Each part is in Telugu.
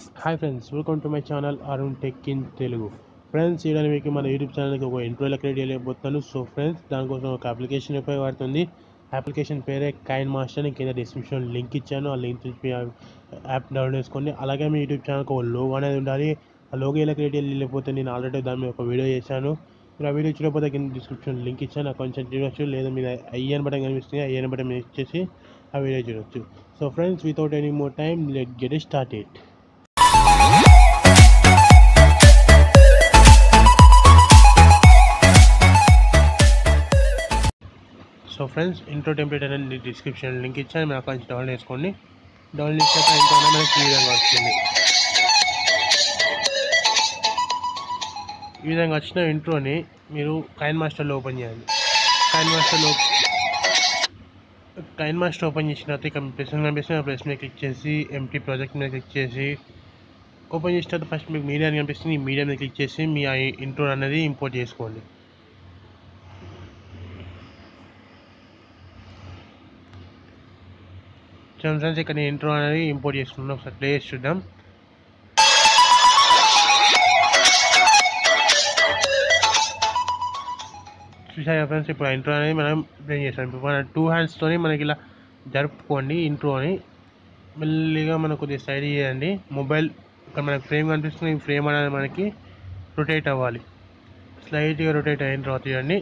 hi friends welcome to my channel Arun tech in Telugu friends ఈరోజు మీకు మన యూట్యూబ్ ఛానల్కి ఒక ఇంట్రో ఎలా క్రియేట్ చేయలేకపోతున్నాను సో ఫ్రెండ్స్ దానికోసం ఒక అప్లికేషన్ ఉపయోగపడుతుంది అప్లికేషన్ పేరే కైన్ మాస్టర్ అని కింద డిస్క్రిప్షన్ లింక్ ఇచ్చాను ఆ లింక్ నుంచి మీ యాప్ డౌన్లోడ్ చేసుకోండి అలాగే మీ యూట్యూబ్ ఛానల్కి ఒక లోగో అనేది ఉండాలి ఆ లోగో ఎలా క్రియేట్ చేయలేకపోతే నేను ఆల్రెడీ దాని మీద ఒక వీడియో చేశాను మీరు ఆ వీడియో చూడకపోతే కింద డిస్క్రిప్షన్ లింక్ ఇచ్చాను ఆ కొంచెం చూడొచ్చు లేదా మీద ఐఎన్ బటన్ కనిపిస్తుంది ఐఎన్ బటన్ మీద ఇచ్చేసి ఆ వీడియో చూడొచ్చు so friends without any more time let get start it so friends intro template అనేది డిస్క్రిప్షన్ లింక్ ఇచ్చాను మీరు అక్కడ నుంచి డౌన్లోడ్ చేసుకోండి డౌన్లోడ్ చేసాక ఇంట్రో అనేది మనకి ఈ విధంగా వస్తుంది ఈ విధంగా వచ్చిన ఇంట్రోని మీరు కైన్ మాస్టర్లో ఓపెన్ చేయాలి కైన్ మాస్టర్లో కైన్ మాస్టర్ ఓపెన్ చేసిన తర్వాత ఇక ప్రెస్ కనిపిస్తుంది ఆ ప్రెస్ మీద క్లిక్ చేసి ఎంటీ ప్రాజెక్ట్ మీద క్లిక్ చేసి ఓపెన్ చేసిన తర్వాత ఫస్ట్ మీకు మీడియా అని కనిపిస్తుంది ఈ మీడియా మీద క్లిక్ చేసి మీ ఆ ఇంట్రో అనేది ఇంపోర్ట్ చేసుకోండి చూడండి ఫ్రెండ్స్ ఇక్కడ నేను ఇంట్రో అనేది ఇంపోర్ట్ చేసుకున్నాను ఒకసారి ప్లే చేసి చూద్దాం చూసారా ఫ్రెండ్స్ ఇప్పుడు ఇంట్రో అనేది మనం ప్లే చేసాం ఇప్పుడు మన టూ హ్యాండ్స్తోని మనకి ఇలా జరుపుకోండి ఇంట్రోని మెల్లిగా మనకు కొద్దిగా సైడ్ చేయండి మొబైల్ ఇక్కడ మనకి ఫ్రేమ్ కనిపిస్తుంది ఈ ఫ్రేమ్ అనేది మనకి రొటేట్ అవ్వాలి స్లైట్గా రొటేట్ అయిన తర్వాత చూడండి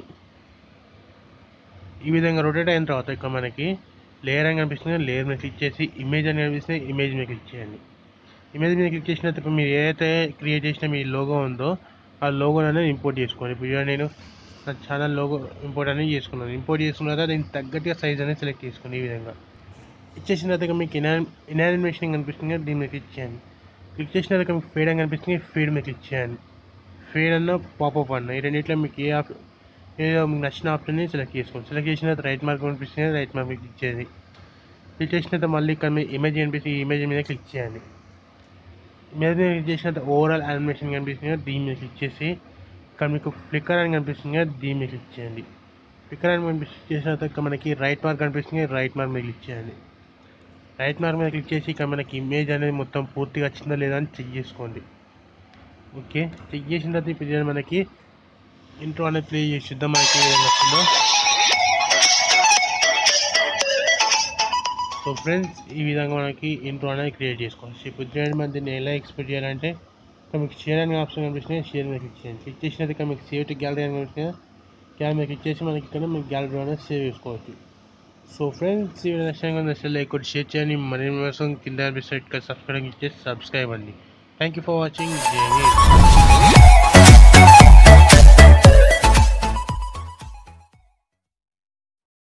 ఈ విధంగా రొటేట్ అయిన తర్వాత ఇక్కడ మనకి లేయర్ అని కనిపిస్తుంది లేయర్ మీద క్లిక్ చేసి ఇమేజ్ అని కనిపిస్తుంది ఇమేజ్ మీద క్లిక్ చేయండి ఇమేజ్ మీద క్లిక్ చేసిన తర్వాత మీరు ఏదైతే క్రియేట్ చేసిన మీ లోగో ఉందో ఆ లోగో అనేది ఇంపోర్ట్ చేసుకోండి ఇప్పుడు చూడండి నేను నా ఛానల్ లోగో ఇంపోర్ట్ అనేది చేసుకున్నాను ఇంపోర్ట్ చేసుకున్న తర్వాత దీనికి తగ్గట్టుగా సైజ్ అనేది సెలెక్ట్ చేసుకోండి ఈ విధంగా ఇచ్చేసిన తర్వాత ఇక మీకు ఇనా ఇనానిమేషన్ కనిపిస్తుంది కదా దీని మీద క్లిక్ చేయండి క్లిక్ చేసిన తర్వాత మీకు ఫీడ్ అని కనిపిస్తుంది ఫీడ్ మీద క్లిక్ చేయండి ఫీడ్ అన్న పాపప్ అన్న ఈ రెండిట్లో మీకు ఏ ఆప్ ఏదో మీకు నచ్చిన ఆప్షన్ని సెలెక్ట్ చేసుకోండి సెలెక్ట్ చేసిన తర్వాత రైట్ మార్క్ కనిపిస్తుంది రైట్ మార్క్ మీద క్లిక్ చేయండి క్లిక్ చేసిన తర్వాత మళ్ళీ ఇక్కడ మీ ఇమేజ్ కనిపిస్తుంది ఈ ఇమేజ్ మీద క్లిక్ చేయండి ఇమేజ్ మీద క్లిక్ చేసిన తర్వాత ఓవరాల్ యానిమేషన్ కనిపిస్తుంది కదా దీని మీద క్లిక్ చేసి ఇక్కడ మీకు ఫ్లిక్కర్ అని కనిపిస్తుంది కదా దీని మీద క్లిక్ చేయండి ఫ్లిక్కర్ అని కనిపిస్తుంది చేసిన తర్వాత ఇక్కడ మనకి రైట్ మార్క్ కనిపిస్తుంది రైట్ మార్క్ మీద క్లిక్ చేయండి రైట్ మార్క్ మీద క్లిక్ చేసి ఇక్కడ మనకి ఇమేజ్ అనేది మొత్తం పూర్తిగా వచ్చిందా లేదా అని చెక్ చేసుకోండి ఓకే చెక్ చేసిన తర్వాత ఇప్పుడు చూడండి మనకి ఇంట్రో అనేది ప్లే చేసి చూద్దాం మనకి ఏ విధంగా వస్తుందో సో ఫ్రెండ్స్ ఈ విధంగా మనకి ఇంట్రో అనేది క్రియేట్ చేసుకోవచ్చు ఇప్పుడు చూడండి మన దీన్ని ఎలా ఎక్స్పెక్ట్ చేయాలంటే ఇక్కడ మీకు షేర్ అనే ఆప్షన్ కనిపిస్తుంది షేర్ మీద క్లిక్ చేయండి క్లిక్ చేసినది ఇక్కడ మీకు సేవ్ టు గ్యాలరీ అని కనిపిస్తుంది గ్యాలరీ మీద క్లిక్ చేసి మనకి ఇక్కడ మీకు గ్యాలరీ అనేది సేవ్ చేసుకోవచ్చు సో ఫ్రెండ్స్ ఈ వీడియో నచ్చంగా నచ్చితే లైక్ కొట్టి షేర్ చేయండి మరిన్ని కోసం కింద అనిపిస్తే సబ్స్క్రైబ్ క్లిక్ చేసి సబ్స్క్రైబ్ అండి thank you for watching Jai Hind